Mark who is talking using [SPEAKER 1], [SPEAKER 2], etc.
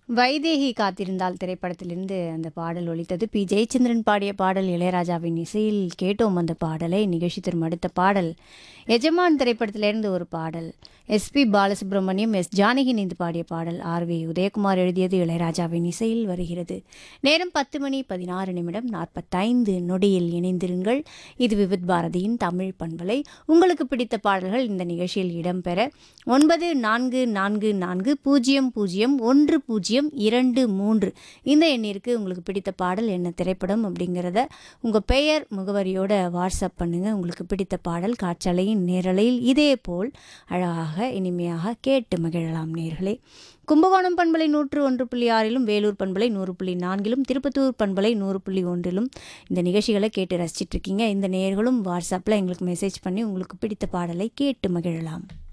[SPEAKER 1] வைதேகி காத்திருந்தால் திரைப்படத்திலிருந்து அந்த பாடல் ஒலித்தது பி ஜெயச்சந்திரன் பாடிய பாடல் இளையராஜாவின் இசையில் கேட்டோம் அந்த பாடலை நிகழ்ச்சி தரும் அடுத்த பாடல் எஜமான் திரைப்படத்திலிருந்து ஒரு பாடல் எஸ்பி பாலசுப்ரமணியம் எஸ் ஜானகி இணைந்து பாடிய பாடல் ஆர் வி உதயகுமார் எழுதியது இளையராஜாவின் இசையில் வருகிறது நேரம் பத்து மணி பதினாறு நிமிடம் நாற்பத்தைந்து நொடியில் இணைந்திருங்கள் இது விவித் பாரதியின் தமிழ் பண்பலை உங்களுக்கு பிடித்த பாடல்கள் இந்த நிகழ்ச்சியில் இடம்பெற ஒன்பது நான்கு நான்கு நான்கு பூஜ்ஜியம் பூஜ்ஜியம் ஒன்று பூஜ்ஜியம் இரண்டு மூன்று இந்த எண்ணிற்கு உங்களுக்கு பிடித்த பாடல் என்ன திரைப்படம் அப்படிங்கிறத உங்கள் பெயர் முகவரியோட வாட்ஸ்அப் பண்ணுங்கள் உங்களுக்கு பிடித்த பாடல் காற்றலையின் நேரலையில் இதே போல் அழகாக இனிமையாக கேட்டு மகிழலாம் நேர்களே கும்பகோணம் பண்பலை நூற்று ஒன்று புள்ளி ஆறிலும் வேலூர் பண்பலை நூறு புள்ளி நான்கிலும் திருப்பத்தூர் பண்பலை நூறு புள்ளி ஒன்றிலும் இந்த நிகழ்ச்சிகளை கேட்டு ரசிச்சிட்டு இருக்கீங்க இந்த நேர்களும் வாட்ஸ்அப்பில் எங்களுக்கு மெசேஜ் பண்ணி உங்களுக்கு பிடித்த பாடலை கேட்டு மகிழலாம்